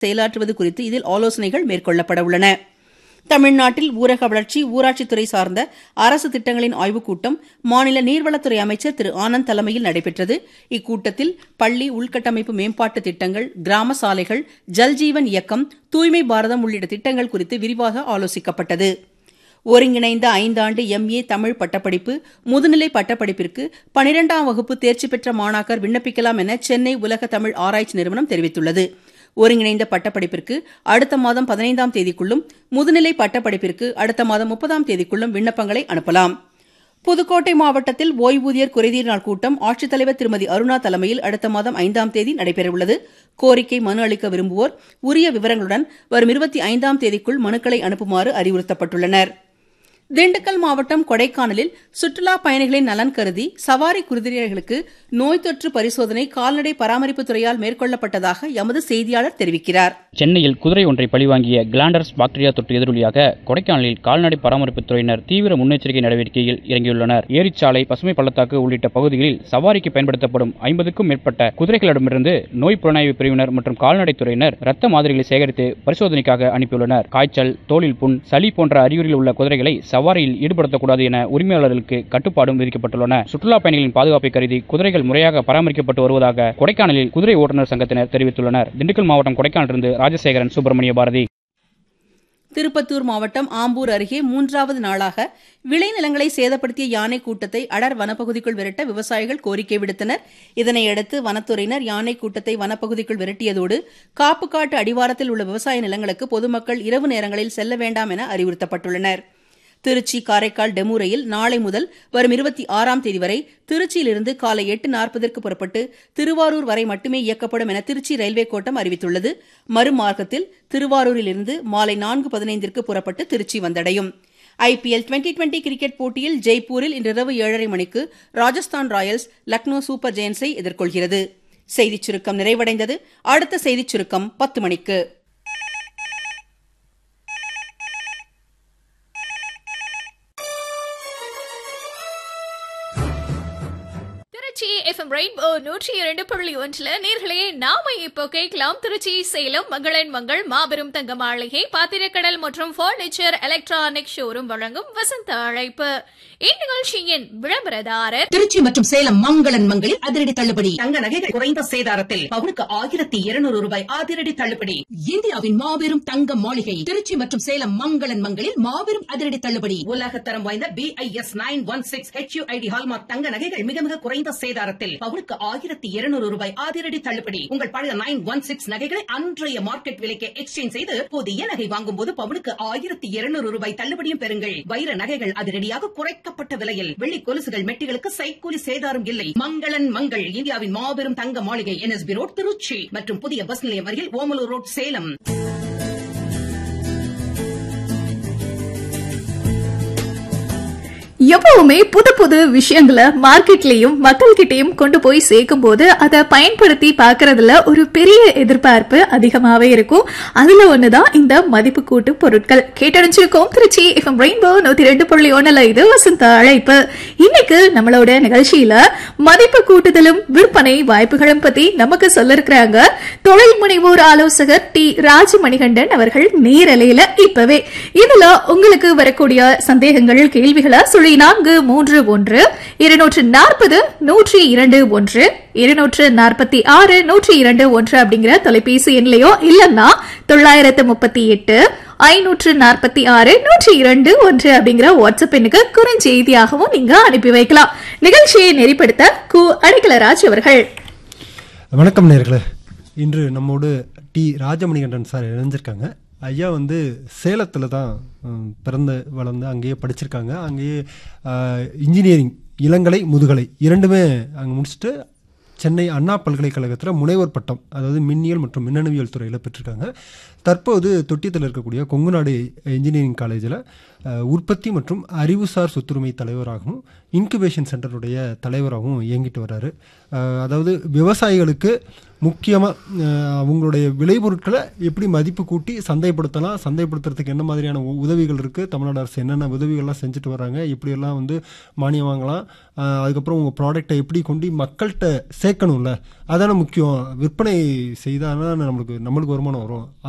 செயலாற்றுவது குறித்து இதில் ஆலோசனைகள் மேற்கொள்ளப்பட உள்ளன தமிழ்நாட்டில் ஊரக வளர்ச்சி ஊராட்சித்துறை சார்ந்த அரசு திட்டங்களின் ஆய்வுக் கூட்டம் மாநில நீர்வளத்துறை அமைச்சர் திரு ஆனந்த் தலைமையில் நடைபெற்றது இக்கூட்டத்தில் பள்ளி உள்கட்டமைப்பு மேம்பாட்டு திட்டங்கள் கிராம சாலைகள் ஜல்ஜீவன் இயக்கம் தூய்மை பாரதம் உள்ளிட்ட திட்டங்கள் குறித்து விரிவாக ஆலோசிக்கப்பட்டது ஒருங்கிணைந்த ஐந்தாண்டு எம்ஏ தமிழ் பட்டப்படிப்பு முதுநிலை பட்டப்படிப்பிற்கு பனிரெண்டாம் வகுப்பு தேர்ச்சி பெற்ற மாணாக்கர் விண்ணப்பிக்கலாம் என சென்னை உலக தமிழ் ஆராய்ச்சி நிறுவனம் தெரிவித்துள்ளது ஒருங்கிணைந்த பட்டப்படிப்பிற்கு அடுத்த மாதம் பதினைந்தாம் தேதிக்குள்ளும் முதுநிலை பட்டப்படிப்பிற்கு அடுத்த மாதம் முப்பதாம் தேதிக்குள்ளும் விண்ணப்பங்களை அனுப்பலாம் புதுக்கோட்டை மாவட்டத்தில் ஓய்வூதியர் குறைதீர் நாள் கூட்டம் ஆட்சித்தலைவர் திருமதி அருணா தலைமையில் அடுத்த மாதம் ஐந்தாம் தேதி நடைபெறவுள்ளது கோரிக்கை மனு அளிக்க விரும்புவோர் உரிய விவரங்களுடன் வரும் இருபத்தி ஐந்தாம் தேதிக்குள் மனுக்களை அனுப்புமாறு அறிவுறுத்தப்பட்டுள்ளனா் திண்டுக்கல் மாவட்டம் கொடைக்கானலில் சுற்றுலா பயணிகளின் நலன் கருதி சவாரி குதிரைகளுக்கு நோய் தொற்று பரிசோதனை கால்நடை பராமரிப்புத் துறையால் மேற்கொள்ளப்பட்டதாக எமது செய்தியாளர் தெரிவிக்கிறார் சென்னையில் குதிரை ஒன்றை பழிவாங்கிய கிளாண்டர்ஸ் பாக்டீரியா தொற்று எதிரொலியாக கொடைக்கானலில் கால்நடை பராமரிப்புத் துறையினர் தீவிர முன்னெச்சரிக்கை நடவடிக்கையில் இறங்கியுள்ளனர் ஏரிச்சாலை பசுமை பள்ளத்தாக்கு உள்ளிட்ட பகுதிகளில் சவாரிக்கு பயன்படுத்தப்படும் ஐம்பதுக்கும் மேற்பட்ட குதிரைகளிடமிருந்து நோய் புலனாய்வு பிரிவினர் மற்றும் கால்நடை துறையினர் ரத்த மாதிரிகளை சேகரித்து பரிசோதனைக்காக அனுப்பியுள்ளனர் காய்ச்சல் தோலில் புண் சளி போன்ற அறிகுறியில் உள்ள குதிரைகளை சவாரியில் ஈடுபடுத்தக்கூடாது என உரிமையாளர்களுக்கு கட்டுப்பாடும் விதிக்கப்பட்டுள்ளன சுற்றுலா பயணிகளின் பாதுகாப்பை கருதி குதிரைகள் முறையாக பராமரிக்கப்பட்டு வருவதாக கொடைக்கானலில் குதிரை ஓட்டுநர் சங்கத்தினர் தெரிவித்துள்ளனர் திண்டுக்கல் மாவட்டம் கொடைக்கானலிருந்து ராஜசேகரன் சுப்பிரமணிய பாரதி திருப்பத்தூர் மாவட்டம் ஆம்பூர் அருகே மூன்றாவது நாளாக விளைநிலங்களை சேதப்படுத்திய யானை கூட்டத்தை அடர் வனப்பகுதிக்குள் விரட்ட விவசாயிகள் கோரிக்கை விடுத்தனர் இதனையடுத்து வனத்துறையினர் யானை கூட்டத்தை வனப்பகுதிக்குள் விரட்டியதோடு காப்புக்காட்டு அடிவாரத்தில் உள்ள விவசாய நிலங்களுக்கு பொதுமக்கள் இரவு நேரங்களில் செல்ல வேண்டாம் என அறிவுறுத்தப்பட்டுள்ளனர் திருச்சி காரைக்கால் டெமு ரயில் நாளை முதல் வரும் இருபத்தி ஆறாம் தேதி வரை திருச்சியிலிருந்து காலை எட்டு நாற்பதற்கு புறப்பட்டு திருவாரூர் வரை மட்டுமே இயக்கப்படும் என திருச்சி ரயில்வே கோட்டம் அறிவித்துள்ளது மறுமார்க்கத்தில் திருவாரூரிலிருந்து மாலை நான்கு பதினைந்திற்கு புறப்பட்டு திருச்சி வந்தடையும் ஐபிஎல் டுவெண்டி டுவெண்டி கிரிக்கெட் போட்டியில் ஜெய்ப்பூரில் இன்றிரவு ஏழரை மணிக்கு ராஜஸ்தான் ராயல்ஸ் லக்னோ சூப்பர் ஜெயன்ஸை எதிர்கொள்கிறது செய்திச் சுருக்கம் நிறைவடைந்தது அடுத்த செய்திச் சுருக்கம் பத்து மணிக்கு திருச்சி எஃப்எம் ரெயின்போ நூற்றி இரண்டு புள்ளி ஒன்றுல நேர்களே நாம இப்போ கேட்கலாம் திருச்சி சேலம் மங்களன் மங்கள் மாபெரும் தங்க மாளிகை பாத்திரக்கடல் மற்றும் பர்னிச்சர் எலக்ட்ரானிக் ஷோரூம் வழங்கும் வசந்த அழைப்பு இந்நிகழ்ச்சியின் விளம்பரதாரர் திருச்சி மற்றும் சேலம் மங்களன் மங்களில் அதிரடி தள்ளுபடி தங்க நகைகள் குறைந்த சேதாரத்தில் பவுனுக்கு ஆயிரத்தி இருநூறு ரூபாய் அதிரடி தள்ளுபடி இந்தியாவின் மாபெரும் தங்க மாளிகை திருச்சி மற்றும் சேலம் மங்களன் மங்களில் மாபெரும் அதிரடி தள்ளுபடி உலகத்தரம் வாய்ந்த B I S nine one six HUID hallmark தங்க நகைகள் மிக மிக குறைந்த சேதாரத்தில் பவுனுக்கு ஆயிரத்தி இருநூறு ரூபாய் அதிரடி தள்ளுபடி உங்கள் பழைய நைன் ஒன் சிக்ஸ் நகைகளை அன்றைய மார்க்கெட் விலைக்கு எக்ஸ்சேஞ்ச் செய்து புதிய நகை வாங்கும் போது பவுனுக்கு ஆயிரத்தி இருநூறு ரூபாய் தள்ளுபடியும் பெறுங்கள் வைர நகைகள் அதிரடியாக குறைக்கப்பட்ட விலையில் வெள்ளி கொலுசுகள் மெட்டிகளுக்கு சைக்கூலி சேதாரம் இல்லை மங்களன் மங்கள் இந்தியாவின் மாபெரும் தங்க மாளிகை என்எஸ்பி ரோட் திருச்சி மற்றும் புதிய பஸ் நிலையம் அருகில் ஓமலூர் ரோட் சேலம் எப்பவுமே புது புது விஷயங்களை மார்க்கெட்லயும் மக்கள்கிட்டயும் கொண்டு போய் சேர்க்கும் போது அதை பயன்படுத்தி பார்க்கறதுல ஒரு பெரிய எதிர்பார்ப்பு அதிகமாவே இருக்கும் அதுல ஒண்ணுதான் இந்த மதிப்பு கூட்டு பொருட்கள் கேட்டறிஞ்சிருக்கோம் திருச்சி எஃப்எம் ரெயின்போ நூத்தி ரெண்டு புள்ளி ஒண்ணுல இது வசந்த அழைப்பு இன்னைக்கு நம்மளோட நிகழ்ச்சியில மதிப்பு கூட்டுதலும் விற்பனை வாய்ப்புகளும் பத்தி நமக்கு சொல்ல இருக்கிறாங்க தொழில் முனைவோர் ஆலோசகர் டி ராஜமணிகண்டன் அவர்கள் நேரலையில இப்பவே இதுல உங்களுக்கு வரக்கூடிய சந்தேகங்கள் கேள்விகளை சொல்லி நான்கு மூன்று ஒன்று இருநூற்று நாற்பது நூற்றி இரண்டு ஒன்று இருநூற்று நாற்பத்தி ஆறு நூற்றி இரண்டு ஒன்று அப்படிங்கிற தொலைபேசி எண்லையோ இல்லைன்னா தொள்ளாயிரத்து முப்பத்தி எட்டு ஐநூற்று நாற்பத்தி ஆறு நூற்றி இரண்டு ஒன்று அப்படிங்கிற வாட்ஸ்அப் எண்ணுக்கு குறுஞ்செய்தியாகவும் நீங்க அனுப்பி வைக்கலாம் நிகழ்ச்சியை நெறிப்படுத்த கு அடைக்கலராஜ் அவர்கள் வணக்கம் நேர்களே இன்று நம்மோடு டி ராஜமணிகண்டன் சார் இணைஞ்சிருக்காங்க ஐயா வந்து சேலத்தில் தான் ம், பிறந்து வளர்ந்து அங்கேயே படிச்சிருக்காங்க அங்கேயே இன்ஜினியரிங் இளங்கலை முதுகலை இரண்டுமே அங்கே முடிச்சுட்டு சென்னை அண்ணா பல்கலைக்கழகத்தில் முனைவர் பட்டம் அதாவது மின்னியல் மற்றும் மின்னணுவியல் துறையில் பெற்றிருக்காங்க தற்போது தொட்டியத்தில் இருக்கக்கூடிய கொங்குநாடு இன்ஜினியரிங் காலேஜில் உற்பத்தி மற்றும் அறிவுசார் சொத்துரிமை தலைவராகவும் இன்குபேஷன் சென்டருடைய தலைவராகவும் இயங்கிட்டு வர்றாரு அஹ், அதாவது விவசாயிகளுக்கு முக்கியமாக அவங்களுடைய விளைபொருட்களை எப்படி மதிப்பு கூட்டி சந்தைப்படுத்தலாம் சந்தைப்படுத்துறதுக்கு என்ன மாதிரியான உ- உதவிகள் இருக்குது தமிழ்நாடு அரசு என்னென்ன உதவிகள்லாம் செஞ்சுட்டு வராங்க இப்படியெல்லாம் வந்து மானியம் வாங்கலாம் அஹ், அதுக்கப்புறம் உங்கள் ப்ராடக்டை எப்படி கொண்டு மக்கள்கிட்ட சேர்க்கணும்ல அதான முக்கியம் விற்பனை செய்தால் நம்மளுக்கு நம்மளுக்கு வருமானம் வரும்